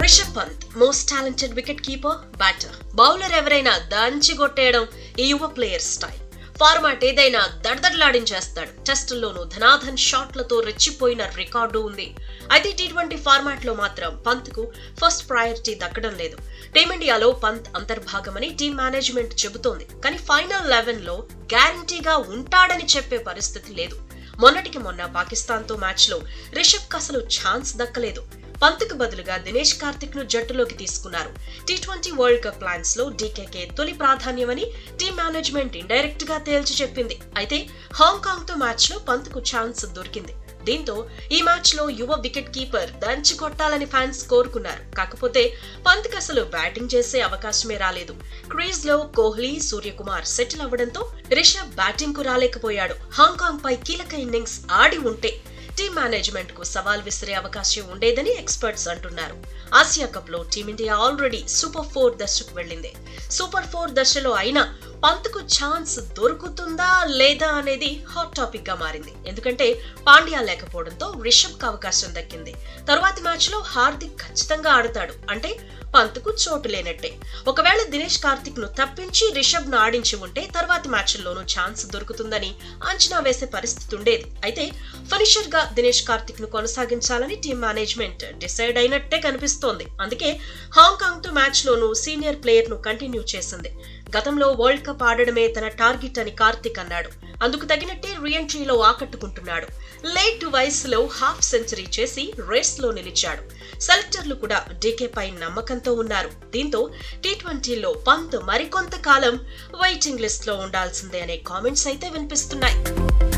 Rishabh Pant most talented wicket keeper batter bowler ఎవరైనా దంచి కొట్టేయడం ఈ యువ ప్లేయర్ స్టైల్ ఫార్మాట్ ఏదైనా దడదడలాడించేస్తాడు టెస్టుల్లోనూ ధనాధన్ షాట్లతో రెచ్చిపోయిన రికార్డు ఉంది అయితే టీ ట్వంటీ ఫార్మాట్ లో మాత్రం పంత్ కు ఫస్ట్ ప్రయారిటీ దక్కడం లేదు టీమిండియాలో పంత్ అంతర్భాగమని టీం మేనేజ్మెంట్ చెబుతోంది కానీ ఫైనల్ లెవెన్ లో గ్యారంటీగా ఉంటాడని చెప్పే పరిస్థితి లేదు మొన్నటికి మొన్న పాకిస్తాన్ తో మ్యాచ్ లో రిషబ్ కు అసలు ఛాన్స్ దక్కలేదు పంత్కు బదులుగా దినేష్ కార్తిక్ ను జట్టులోకి తీసుకున్నారు T twenty World Cup plans లో డీకేకే తొలి ప్రాధాన్యమని టీం మేనేజ్మెంట్ ఇండైరెక్ట్ గా తేల్చి చెప్పింది అయితే హాంకాంగ్ తో మ్యాచ్ లో పంత్కు ఛాన్స్ దొరికింది దీంతో ఈ మ్యాచ్ లో యువ వికెట్ కీపర్ దంచి కొట్టాలని ఫ్యాన్స్ కోరుకున్నారు కాకపోతే పంత్ అసలు బ్యాటింగ్ చేసే అవకాశమే రాలేదు క్రీజ్ లో కోహ్లీ సూర్యకుమార్ సెటిల్ అవ్వడంతో రిషబ్ బ్యాటింగ్ కు రాలేకపోయాడు హాంకాంగ్ పై కీలక ఇన్నింగ్స్ ఆడి ఉంటే టీం మేనేజ్మెంట్ కు సవాల్ విసిరే అవకాశం ఉండేదని ఎక్స్పర్ట్స్ అంటున్నారు ఆసియా కప్ లో టీమిండియా ఆల్రెడీ సూపర్ ఫోర్ దశకు వెళ్ళింది సూపర్ ఫోర్ దశలో అయినా పంత్కు ఛాన్స్ దొరుకుతుందా లేదా అనేది హాట్ టాపిక్ గా మారింది ఎందుకంటే పాండ్యా లేకపోవడంతో రిషబ్ కు అవకాశం దక్కింది తరువాతి మ్యాచ్ లో హార్దిక్ ఖచ్చితంగా ఆడతాడు అంటే పంత్కు చోటు లేనట్టే ఒకవేళ దినేష్ కార్తిక్ ను తప్పించి రిషబ్ ను ఆడించి ఉంటే తర్వాతి మ్యాచ్ల్లోనూ ఛాన్స్ దొరుకుతుందని అంచనా వేసే పరిస్థితి ఉండేది అయితే ఫినిషర్ గా దినేష్ కార్తిక్ ను కొనసాగించాలని టీం మేనేజ్మెంట్ డిసైడ్ అయినట్టే కనిపిస్తోంది అందుకే హాంకాంగ్ తో మ్యాచ్ లోనూ సీనియర్ ప్లేయర్ ను కంటిన్యూ చేసింది గతంలో వరల్డ్ కప్ ఆడడమే తన టార్గెట్ అని కార్తిక్ అన్నాడు అందుకు తగినట్టే రీఎంట్రీలో ఆకట్టుకుంటున్నాడు లేట్ వయసులో హాఫ్ సెంచరీ చేసి రేస్ లో నిలిచాడు సెలెక్టర్లు కూడా డీకే పై నమ్మకంతో ఉన్నారు దీంతో టీ ట్వంటీలో పంత్ మరికొంత కాలం వెయిటింగ్ లిస్ట్ లో ఉండాల్సిందే అనే కామెంట్స్ అయితే వినిపిస్తున్నాయి